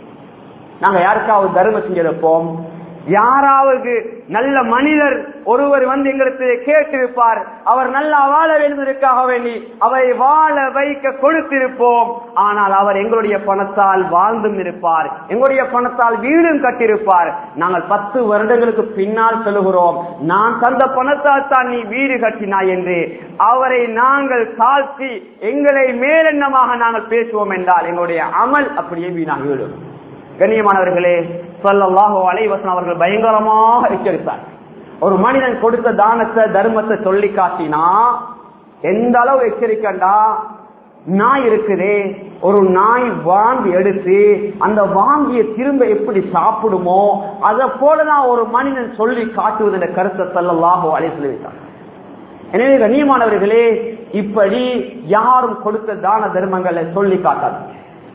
நாங்க யாருக்காவது தர்மம் செஞ்சிருப்போம் யாராவது நல்ல மனிதர் ஒருவர் வந்து எங்களுக்கு கேட்டிருப்பார் அவர் நல்லா வாழ வேண்டுவதற்காக வேண்டி அவரை வாழ வைக்க கொடுத்திருப்போம் ஆனால் அவர் எங்களுடைய பணத்தால் வாழ்ந்தும் இருப்பார் எங்களுடைய பணத்தால் வீடும் கட்டியிருப்பார் நாங்கள் பத்து வருடங்களுக்கு பின்னால் சொல்லுகிறோம் நான் தந்த பணத்தால் தான் நீ வீடு கட்டினாய் என்று அவரை நாங்கள் தாழ்த்தி எங்களை மேலெண்ணமாக நாங்கள் பேசுவோம் என்றால் எங்களுடைய அமல் அப்படியே வீணாகிவிடும் கண்ணியமானவர்களே சொல்லல்லாஹோ அலைவசன் அவர்கள் பயங்கரமாக எச்சரித்தார் ஒரு மனிதன் கொடுத்த தானத்தை தர்மத்தை சொல்லி காட்டினா எந்த அளவு எச்சரிக்கண்டா நாய் இருக்குதே ஒரு நாய் வாங்கி எடுத்து அந்த வாங்கிய திரும்ப எப்படி சாப்பிடுமோ அதை போலதான் ஒரு மனிதன் சொல்லி காட்டுவதில் கருத்தை சொல்லலாகோ அலை சொல்லிவிட்டார் எனவே கண்ணியமானவர்களே இப்படி யாரும் கொடுத்த தான தர்மங்களை சொல்லி காட்டாது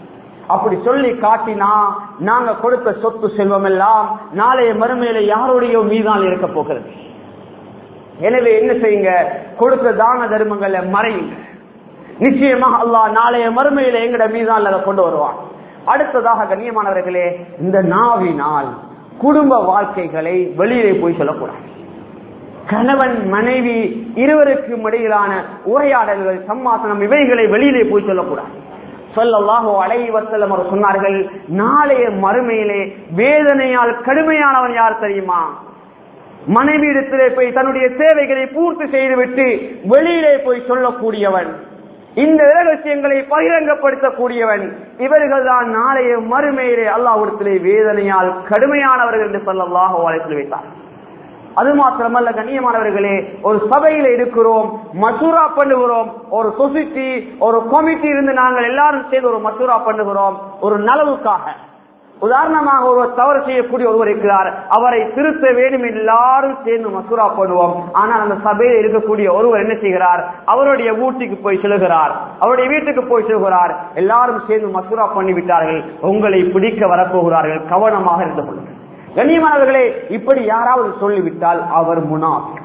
அப்படி சொல்லி காட்டினா நாங்க கொடுத்த சொத்து செல்வம் எல்லாம் நாளைய மறுமையில யாருடைய மீதான் இருக்க போகிறது எனவே என்ன செய்யுங்க கொடுத்த தான தர்மங்களை மறையுங்க நிச்சயமாக அல்லாஹ் நாளைய மறுமையில எங்கட மீதான் அதை கொண்டு வருவான் அடுத்ததாக கண்ணியமானவர்களே இந்த நாவினால் குடும்ப வாழ்க்கைகளை வெளியிலே போய் சொல்லக்கூடாது கணவன் மனைவி இருவருக்கும் இடையிலான உரையாடல்கள் சம்மாசனம் இவைகளை வெளியிலே போய் சொல்லக்கூடாது சொல்லல்லாஹோ அலைவசல்லம் அவர் சொன்னார்கள் நாளைய மறுமையிலே வேதனையால் கடுமையானவன் யார் தெரியுமா மனைவி இடத்திலே போய் தன்னுடைய தேவைகளை பூர்த்தி செய்துவிட்டு வெளியிலே போய் சொல்லக்கூடியவன் இந்த ரகசியங்களை பகிரங்கப்படுத்தக்கூடியவன் இவர்கள் தான் நாளைய மறுமையிலே அல்லாஹ்விடத்திலே வேதனையால் கடுமையானவர்கள் என்று சொல்லல்லாஹோ அழைத்து வைத்தார் அது மாத்திரமல்ல கண்ணியமானவர்களே ஒரு சபையில இருக்கிறோம் மசூரா பண்ணுகிறோம் ஒரு சொசைட்டி ஒரு கமிட்டி இருந்து நாங்கள் எல்லாரும் சேர்ந்து ஒரு மசூரா பண்ணுகிறோம் ஒரு நலவுக்காக உதாரணமாக ஒருவர் தவறு செய்யக்கூடிய ஒருவர் இருக்கிறார் அவரை திருத்த வேண்டும் எல்லாரும் சேர்ந்து மசூரா பண்ணுவோம் ஆனால் அந்த சபையில் இருக்கக்கூடிய ஒருவர் என்ன செய்கிறார் அவருடைய வீட்டுக்கு போய் செல்கிறார் அவருடைய வீட்டுக்கு போய் செல்கிறார் எல்லாரும் சேர்ந்து மசூரா பண்ணி விட்டார்கள் உங்களை பிடிக்க வரப்போகிறார்கள் கவனமாக இருந்து கொள்ளுங்கள் கண்ணியமானவர்களே இப்படி யாராவது சொல்லிவிட்டால் அவர் முனாஃபிக்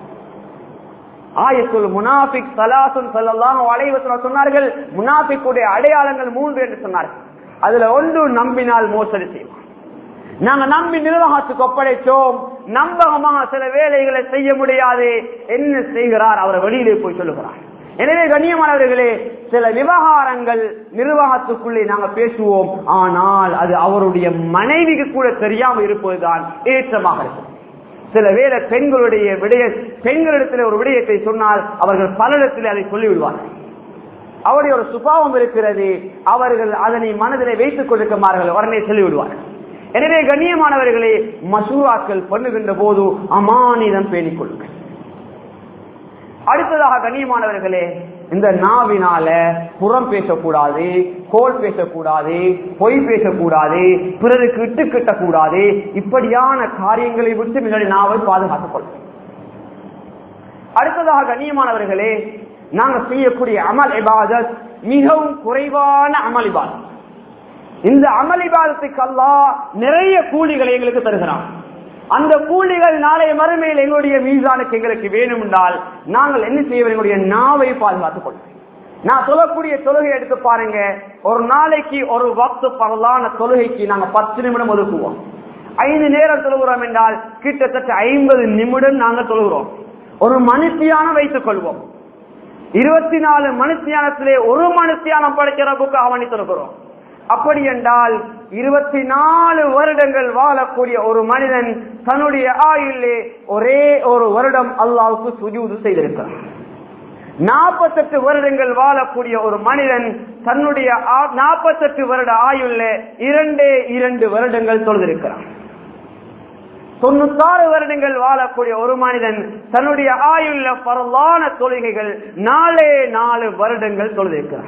ஆயத்துல் முனாஃபிக் சலாசுன் சல்லல்லாஹு அலைஹி வஸல்லம் சொன்னார்கள் முனாஃபிக்குடைய அடையாளங்கள் மூன்று என்று சொன்னார்கள் அதுல ஒன்று நம்பினால் மோசடி செய்வான் நாங்க நம்பி நிர்வாகத்துக்கு ஒப்படைச்சோம் நம்பகமாக சில வேலைகளை செய்ய முடியாது என்ன செய்கிறார் அவர் வெளியிலே போய் சொல்லுகிறார் எனவே கண்ணியமானவர்களே சில விவகாரங்கள் நிர்வாகத்துக்குள்ளே நாங்க பேசுவோம் ஆனால் அது அவருடைய மனைவிக்கு கூட தெரியாம இருப்பதுதான் ஏற்றமாக இருக்கும் சில வேளை பெண்களுடைய விடய பெண்களிடத்தில் ஒரு விடயத்தை சொன்னால் அவர்கள் பலரிடத்தில் அதை சொல்லிவிடுவார்கள் அவருடைய ஒரு சுபாவம் இருக்கிறது அவர்கள் அதனை மனதிலே வைத்துக் கொடுக்குமார்கள் உடனே சொல்லிவிடுவார்கள் எனவே கண்ணியமானவர்களே மசூராக்கள் பண்ணுகின்ற போது அமானிதம் பேணிக் கொள்ளுங்கள் அடுத்ததாக கண்ணியமானவர்களே இந்த நாவினால புறம் பேசக்கூடாது கோல் பேசக்கூடாது பொய் பேசக்கூடாது பிறருக்கு இட்டு கட்டக்கூடாது இப்படியான காரியங்களை விட்டு முன்னாடி நாவை பாதுகாத்துக் கொள்ளும் அடுத்ததாக கண்ணியமானவர்களே நாங்க செய்யக்கூடிய அமல் இபாதத் மிகவும் குறைவான அமல் இபாதத் இந்த அமல் இபாதத்துக்கு அல்லாஹ் நிறைய கூலிகளை எங்களுக்கு தருகிறான் அந்த கூலிகள் நாளைய மறுமையில் எங்களுடைய மீதானுக்கு எங்களுக்கு வேணும் என்றால் நாங்கள் என்ன செய்ய எங்களுடைய நாவை பாதுகாத்துக் கொள்வோம் நான் சொல்லக்கூடிய தொழுகை எடுத்து பாருங்க ஒரு நாளைக்கு ஒரு வக்து பரலான தொழுகைக்கு நாங்க பத்து நிமிடம் ஒதுக்குவோம் ஐந்து நேரம் தொழுகிறோம் என்றால் கிட்டத்தட்ட ஐம்பது நிமிடம் நாங்கள் தொழுகிறோம் ஒரு மனுஷியான வைத்துக் கொள்வோம் இருபத்தி நாலு மனுஷியானத்திலே ஒரு மனுஷியானம் படைக்கிறப்புக்கு அவனி தொழுகிறோம் அப்படி என்றால் இருபத்தி நாலு வருடங்கள் வாழக்கூடிய ஒரு மனிதன் தன்னுடைய ஆயுள்ளே ஒரே ஒரு வருடம் அல்லாவுக்கு சுஜூது செய்திருக்கிறார் நாற்பத்தெட்டு வருடங்கள் வாழக்கூடிய ஒரு மனிதன் தன்னுடைய நாற்பத்தெட்டு வருட ஆயுள்ள இரண்டே இரண்டு வருடங்கள் தொழுதிருக்கிறார் தொண்ணூத்தாறு வருடங்கள் வாழக்கூடிய ஒரு மனிதன் தன்னுடைய ஆயுள்ள பரவான தொழுகைகள் நாலே நாலு வருடங்கள் தொழுதிருக்கிறார்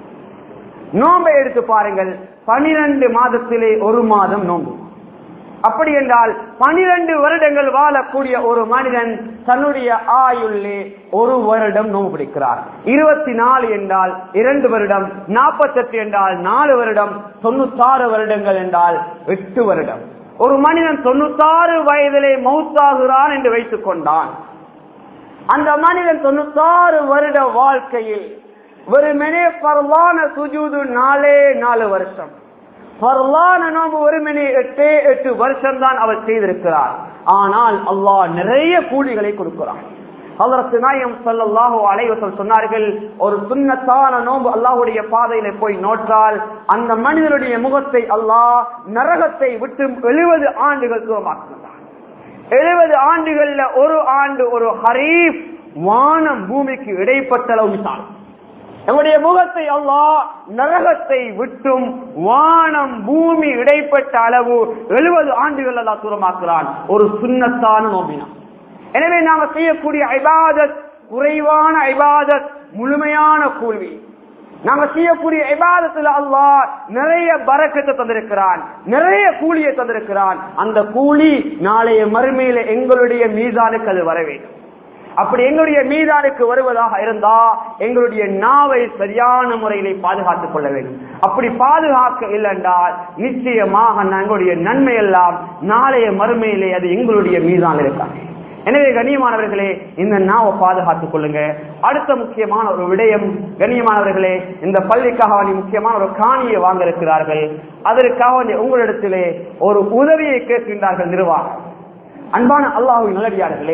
நோம்பை எடுத்து பாருங்கள் பனிரெண்டு மாதத்திலே ஒரு மாதம் நோம்பு அப்படி என்றால் பனிரெண்டு வருடங்கள் வாழக்கூடிய ஒரு மனிதன் தன்னுடைய ஆயுள்ளே ஒரு வருடம் நோம்பு பிடிக்கிறார் இருபத்தி நாலு என்றால் இரண்டு வருடம் நாற்பத்தெட்டு என்றால் நாலு வருடம் தொண்ணூத்தாறு வருடங்கள் என்றால் எட்டு வருடம் ஒரு மனிதன் தொண்ணூத்தாறு வயதிலே மௌத்தாகிறான் என்று வைத்துக் கொண்டான் அந்த மனிதன் தொண்ணூத்தாறு வருட வாழ்க்கையில் வெறுமனே பரவான சுஜூது நாலே நாலு வருஷம் பரவான நோம்பு வெறுமனே எட்டே எட்டு வருஷம் தான் அவர் செய்திருக்கிறார் ஆனால் அல்லாஹ் நிறைய கூலிகளை கொடுக்கிறான் அதற்கு நாயம் சல்லாஹோ அலைவசல் சொன்னார்கள் ஒரு சுண்ணத்தான நோன்பு அல்லாஹுடைய பாதையில போய் நோற்றால் அந்த மனிதனுடைய முகத்தை அல்லாஹ் நரகத்தை விட்டு எழுபது ஆண்டுகள் தூரமாக்குகிறார் எழுபது ஆண்டுகள்ல ஒரு ஆண்டு ஒரு ஹரீப் வானம் பூமிக்கு இடைப்பட்ட அளவு விசாலம் நம்முடைய முகத்தை அல்லாஹ் நரகத்தை விட்டும் வானம் பூமி இடைப்பட்ட அளவு எழுபது ஆண்டுகள் அல்லா தூரமாக்குறான் ஒரு சுண்ணத்தான நோம்பினான் எனவே நாம செய்யக்கூடிய ஐபாதத் குறைவான ஐபாதத் முழுமையான கூல்வி நாங்க செய்யக்கூடிய ஐபாதத்துல அல்லாஹ் நிறைய பறக்கத்தை தந்திருக்கிறான் நிறைய கூலியை தந்திருக்கிறான் அந்த கூலி நாளைய மறுமையில எங்களுடைய மீதானுக்கு அது வர வேண்டும் அப்படி எங்களுடைய மீதானுக்கு வருவதாக இருந்தா எங்களுடைய நாவை சரியான முறையிலே பாதுகாத்துக் கொள்ள வேண்டும் அப்படி பாதுகாக்க இல்லை என்றால் நிச்சயமாக எங்களுடைய நன்மை எல்லாம் நாளைய மறுமையிலே அது எங்களுடைய மீதான் இருக்காங்க எனவே கண்ணியமானவர்களே இந்த நாவை பாதுகாத்துக் கொள்ளுங்க அடுத்த முக்கியமான ஒரு விடயம் கண்ணியமானவர்களே இந்த பள்ளிக்காக வேண்டி முக்கியமான ஒரு காணியை வாங்க இருக்கிறார்கள் அதற்காக வேண்டி உங்களிடத்திலே ஒரு உதவியை கேட்கின்றார்கள் நிர்வாகம் அன்பான அல்லாஹுவின் நல்லடியார்களே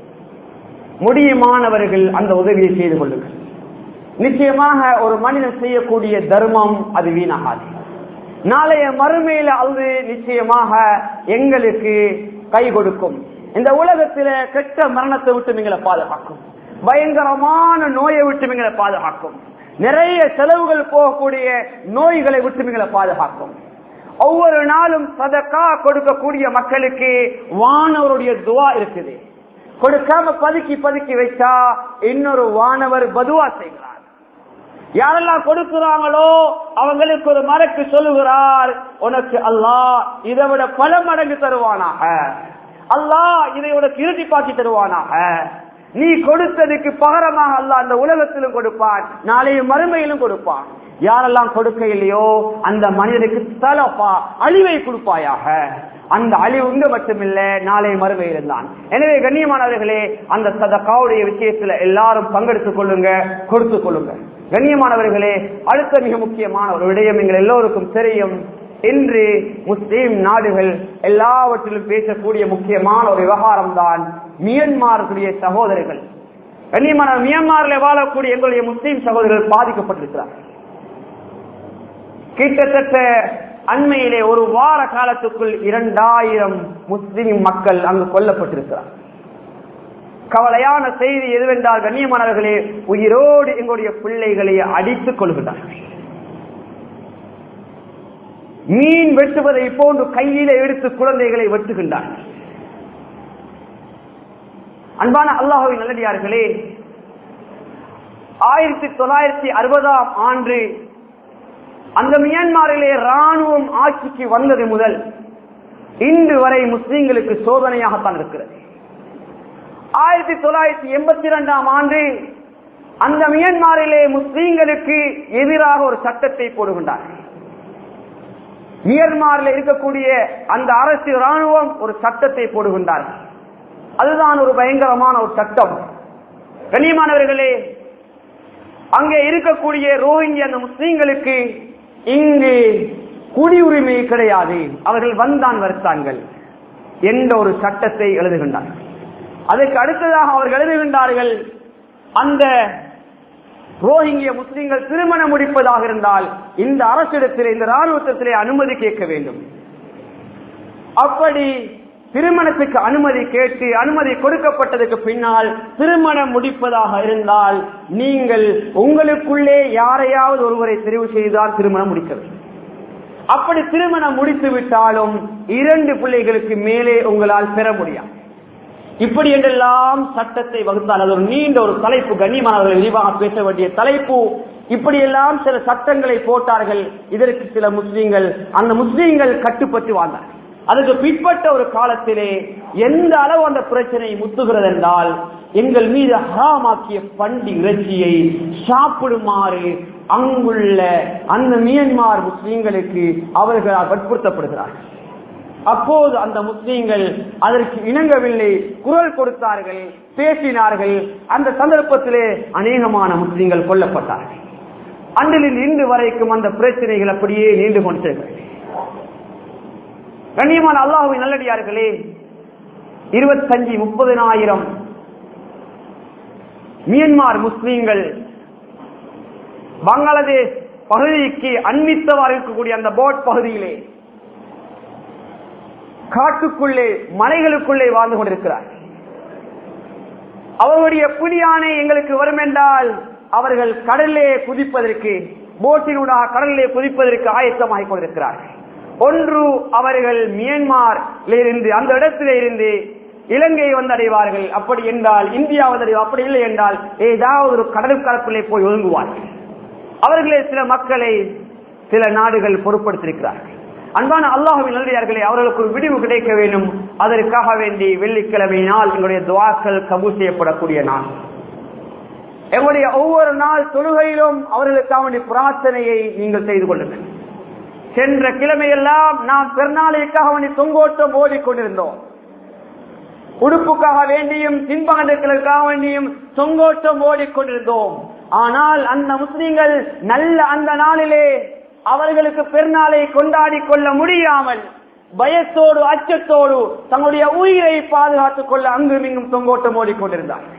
முடியுமானவர்கள் அந்த உதவியை செய்து கொள்ளுங்கள் நிச்சயமாக ஒரு மனிதன் செய்யக்கூடிய தர்மம் அது வீணாகாது நாளைய மறுமையில அது நிச்சயமாக எங்களுக்கு கை கொடுக்கும் இந்த உலகத்தில கெட்ட மரணத்தை விட்டு நீங்களை பாதுகாக்கும் பயங்கரமான நோயை விட்டு நீங்களை பாதுகாக்கும் நிறைய செலவுகள் போகக்கூடிய நோய்களை விட்டு நீங்களை பாதுகாக்கும் ஒவ்வொரு நாளும் சதக்கா கொடுக்கக்கூடிய மக்களுக்கு வானவருடைய துவா இருக்குது கொடுக்காம பதுக்கி பதுக்கி வச்சா இன்னொரு வானவர் பதுவா செய்கிறார் யாரெல்லாம் கொடுக்கிறாங்களோ அவங்களுக்கு ஒரு மரக்கு சொல்லுகிறார் உனக்கு அல்லாஹ் இதை விட பல மடங்கு தருவானாக அல்லாஹ் இதை உனக்கு இரட்டிப்பாக்கி தருவானாக நீ கொடுத்ததுக்கு பகரமாக அல்லாஹ் அந்த உலகத்திலும் கொடுப்பான் நாளைய மறுமையிலும் கொடுப்பான் யாரெல்லாம் கொடுக்க இல்லையோ அந்த மனிதனுக்கு தலப்பா அழிவை கொடுப்பாயாக அந்த அழிவு இங்க மட்டுமில்ல நாளை மறுமை இருந்தான் எனவே கண்ணியமானவர்களே அந்த சதக்காவுடைய விஷயத்துல எல்லாரும் பங்கெடுத்துக் கொள்ளுங்க கொடுத்துக் கொள்ளுங்க கண்ணியமானவர்களே அடுத்த மிக முக்கியமான ஒரு விடயம் எங்கள் எல்லோருக்கும் தெரியும் இன்று முஸ்லீம் நாடுகள் எல்லாவற்றிலும் பேசக்கூடிய முக்கியமான ஒரு விவகாரம் தான் மியன்மாருடைய சகோதரர்கள் கண்ணியமான மியன்மாரில் வாழக்கூடிய எங்களுடைய முஸ்லீம் சகோதரர்கள் பாதிக்கப்பட்டிருக்கிறார் கிட்டத்தட்ட அண்மையிலே ஒரு வார காலத்துக்குள் இரண்டாயிரம் முஸ்லிம் மக்கள் அங்கு கொல்லப்பட்டிருக்கிறார் கவலையான செய்தி எதுவென்றால் கண்ணியமானவர்களே உயிரோடு எங்களுடைய பிள்ளைகளை அடித்துக் கொள்கிறார்கள் மீன் வெட்டுவதை போன்று கையில எடுத்து குழந்தைகளை வெட்டுகின்றார்கள் அன்பான அல்லாஹுவின் நல்லடியார்களே ஆயிரத்தி தொள்ளாயிரத்தி அறுபதாம் ஆண்டு அந்த மியான்மரிலே ராணுவம் ஆட்சிக்கு வந்தது முதல் இன்று வரை முஸ்லிம்களுக்கு சோதனையாகத்தான் இருக்கிறது ஆயிரத்தி தொள்ளாயிரத்தி எண்பத்தி இரண்டாம் ஆண்டு அந்த மியான்மரிலே முஸ்லிம்களுக்கு எதிராக ஒரு சட்டத்தை போடுகின்றார்கள் மியன்மாரில் இருக்கக்கூடிய அந்த அரசு ராணுவம் ஒரு சட்டத்தை போடுகின்றார்கள் அதுதான் ஒரு பயங்கரமான ஒரு சட்டம் கண்ணியமானவர்களே அங்கே இருக்கக்கூடிய ரோஹிங்கிய அந்த முஸ்லீம்களுக்கு இங்கு குடியுரிமை கிடையாது அவர்கள் வந்தான் வருத்தாங்கள் என்ற ஒரு சட்டத்தை எழுதுகின்றார்கள் அதற்கு அடுத்ததாக அவர்கள் எழுதுகின்றார்கள் அந்த ரோஹிங்கிய முஸ்லிம்கள் திருமணம் முடிப்பதாக இருந்தால் இந்த அரசிடத்திலே இந்த ராணுவத்திலே அனுமதி கேட்க வேண்டும் அப்படி திருமணத்துக்கு அனுமதி கேட்டு அனுமதி கொடுக்கப்பட்டதுக்கு பின்னால் திருமணம் முடிப்பதாக இருந்தால் நீங்கள் உங்களுக்குள்ளே யாரையாவது ஒருவரை தெரிவு செய்தால் திருமணம் முடிக்க வேண்டும் அப்படி திருமணம் முடித்து விட்டாலும் இரண்டு பிள்ளைகளுக்கு மேலே உங்களால் பெற முடியாது இப்படி என்றெல்லாம் சட்டத்தை வகுத்தால் அது ஒரு நீண்ட ஒரு தலைப்பு கண்ணியமானவர்கள் விரிவாக பேச வேண்டிய தலைப்பு இப்படியெல்லாம் சில சட்டங்களை போட்டார்கள் இதற்கு சில முஸ்லீம்கள் அந்த முஸ்லீம்கள் கட்டுப்பட்டு வாழ்ந்தார்கள் அதுக்கு பிற்பட்ட ஒரு காலத்திலே எந்த அளவு அந்த பிரச்சனை முத்துகிறது என்றால் எங்கள் மீது ஹராமாக்கிய பண்டி இறைச்சியை சாப்பிடுமாறு அங்குள்ள அந்த மியன்மார் முஸ்லீம்களுக்கு அவர்களால் வற்புறுத்தப்படுகிறார்கள் அப்போது அந்த முஸ்லீம்கள் அதற்கு இணங்கவில்லை குரல் கொடுத்தார்கள் பேசினார்கள் அந்த சந்தர்ப்பத்திலே அநேகமான முஸ்லீம்கள் கொல்லப்பட்டார்கள் அன்றில் இன்று வரைக்கும் அந்த பிரச்சனைகள் அப்படியே நீண்டு கொண்டிருக்கிறது கண்ணியமான அல்லாஹுவின் நல்லடியார்களே இருபத்தஞ்சு முப்பதினாயிரம் மியன்மார் முஸ்லீம்கள் பங்களாதேஷ் பகுதிக்கு அன்பித்தவாறு இருக்கக்கூடிய அந்த போட் பகுதியிலே காட்டுக்குள்ளே மலைகளுக்குள்ளே வாழ்ந்து கொண்டிருக்கிறார் அவருடைய புலியானை எங்களுக்கு வரும் என்றால் அவர்கள் கடலிலே குதிப்பதற்கு போட்டினூடாக கடலிலே குதிப்பதற்கு ஆயத்தமாகிக் கொண்டிருக்கிறார்கள் ஒன்று அவர்கள் மியன்மாரில் இருந்து அந்த இடத்திலே இருந்து இலங்கையை வந்தடைவார்கள் அப்படி என்றால் இந்தியா வந்தடைவார் அப்படி இல்லை என்றால் ஏதாவது ஒரு கடல் கலப்பிலே போய் ஒதுங்குவார்கள் அவர்களே சில மக்களை சில நாடுகள் பொருட்படுத்தியிருக்கிறார்கள் அன்பான அல்லாஹுவின் நல்லடியார்களே அவர்களுக்கு ஒரு விடிவு கிடைக்க வேண்டும் அதற்காக வேண்டி வெள்ளிக்கிழமை நாள் எங்களுடைய துவாக்கள் கபூல் செய்யப்படக்கூடிய நாள் எங்களுடைய ஒவ்வொரு நாள் தொழுகையிலும் அவர்களுக்காக வேண்டிய பிரார்த்தனையை நீங்கள் செய்து கொள்ளுங்கள் சென்ற கிழமையெல்லாம் நாம் பெருநாளைக்காக வேண்டி தொங்கோட்டம் ஓடிக்கொண்டிருந்தோம் உடுப்புக்காக வேண்டியும் தின்பகங்களுக்காக வேண்டியும் தொங்கோட்டம் ஓடிக்கொண்டிருந்தோம் ஆனால் அந்த முஸ்லிம்கள் நல்ல அந்த நாளிலே அவர்களுக்கு பெருநாளை கொண்டாடி கொள்ள முடியாமல் பயத்தோடு அச்சத்தோடு தங்களுடைய உயிரை பாதுகாத்துக் கொள்ள அங்கும் இங்கும் தொங்கோட்டம் ஓடிக்கொண்டிருந்தார்கள்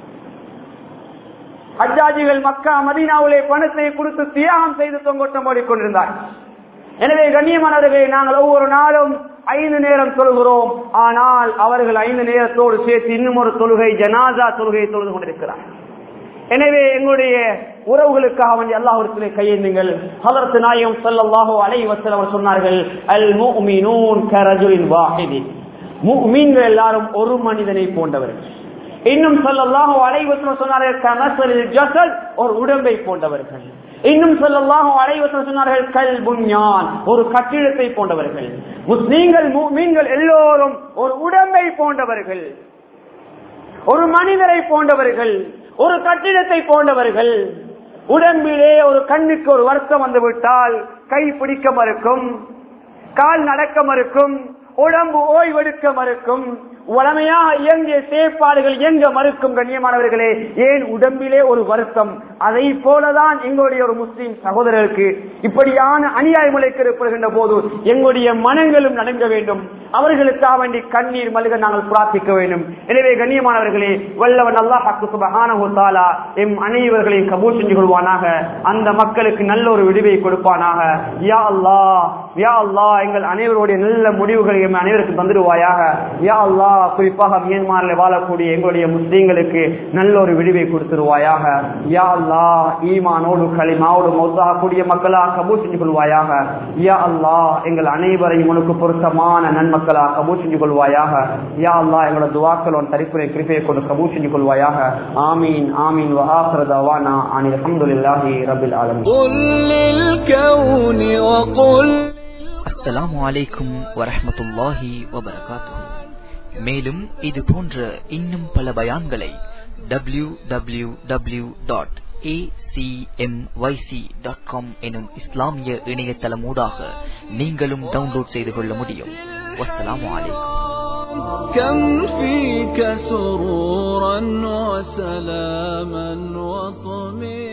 ஹஜ்ஜாஜிகள் மக்கா மதீனாவிலே பணத்தை கொடுத்து தியாகம் செய்து தொங்கோட்டம் ஓடிக்கொண்டிருந்தார்கள் எனவே கண்ணியமானவர்களை நாங்கள் ஒவ்வொரு நாளும் ஐந்து நேரம் தொழுகிறோம் ஆனால் அவர்கள் ஐந்து நேரத்தோடு சேர்த்து இன்னும் ஒரு தொழுகை ஜனாதா தொழுகையை தொழுது கொண்டிருக்கிறார் எனவே எங்களுடைய உறவுகளுக்காக வேண்டிய அல்லாஹிடத்திலே கையேந்துங்கள் ஹதரத்து நாயம் ஸல்லல்லாஹு அலைஹி வஸல்லம் அவர் சொன்னார்கள் அல் முஃமினூன் கரஜுலின் வாஹிதின் முஃமின்கள் எல்லாரும் ஒரு மனிதனை போன்றவர்கள் இன்னும் ஸல்லல்லாஹு அலைஹி வஸல்லம் சொன்னார்கள் கமஸலில் ஜஸல் ஒரு உடம்பை போன்றவர்கள் இன்னும் சொல்லலாம் அனைவரும் சொன்னார்கள் கல் புஞ்ஞான் ஒரு கட்டிடத்தை போன்றவர்கள் முஸ்லீம்கள் மீன்கள் எல்லோரும் ஒரு உடம்பை போன்றவர்கள் ஒரு மனிதரை போன்றவர்கள் ஒரு கட்டிடத்தை போன்றவர்கள் உடம்பிலே ஒரு கண்ணுக்கு ஒரு வருத்தம் வந்து விட்டால் கை பிடிக்க மறுக்கும் கால் நடக்க மறுக்கும் உடம்பு ஓய்வெடுக்க மறுக்கும் உடமையாக இயங்கிய செயற்பாடுகள் இயங்க மறுக்கும் கண்ணியமானவர்களே ஏன் உடம்பிலே ஒரு வருத்தம் அதை போலதான் எங்களுடைய ஒரு முஸ்லீம் சகோதரருக்கு இப்படியான அநியாயம் ஏற்படுகின்ற போது எங்களுடைய மனங்களும் நடங்க வேண்டும் அவர்களுக்காக வேண்டி கண்ணீர் மல்க நாங்கள் பிரார்த்திக்க வேண்டும் எனவே கண்ணியமானவர்களே வல்லவன் அல்லாஹ் சுபஹானா எம் அனைவர்களையும் கபூல் செஞ்சு கொள்வானாக அந்த மக்களுக்கு நல்ல ஒரு விடுவை கொடுப்பானாக யா அல்லா யா அல்லா எங்கள் அனைவருடைய நல்ல முடிவுகளை எம் அனைவருக்கு தந்துடுவாயாக யா அல்லா குறிப்பாக மியன்மாரில் வாழக்கூடிய எங்களுடைய முஸ்லீம்களுக்கு நல்ல ஒரு விடுவை கொடுத்துருவாயாக யா அல்லா ஈமானோடு களிமாவோடு மௌத்தாகக்கூடிய மக்களாக கபூல் செஞ்சு கொள்வாயாக யா அல்லா எங்கள் அனைவரையும் உனக்கு பொருத்தமான நன்மக்களாக கபூல் செஞ்சு கொள்வாயாக யா அல்லா எங்களோட துவாக்கள் உன் தரிப்புரை கிருப்பையை கொண்டு கபூல் செஞ்சு கொள்வாயாக ஆமீன் ஆமீன் வஹாஃபிரு தவானா அனில் அல்ஹம்துலில்லாஹி ரபில் ஆலமீன் قل للكون وقل அஸ்ஸலாமு அலைக்கும் வரஹ்மத்துல்லாஹி வபரகாத்துஹு மேலும் இது போன்ற இன்னும் பல பயான்களை W W W dot dot com எனும் இஸ்லாமிய இணையதளமூடாக நீங்களும் டவுன்லோட் செய்து கொள்ள முடியும் வஸ்ஸலாமு அலைக்கும் كم فيك سرورا وسلاما وطمئنا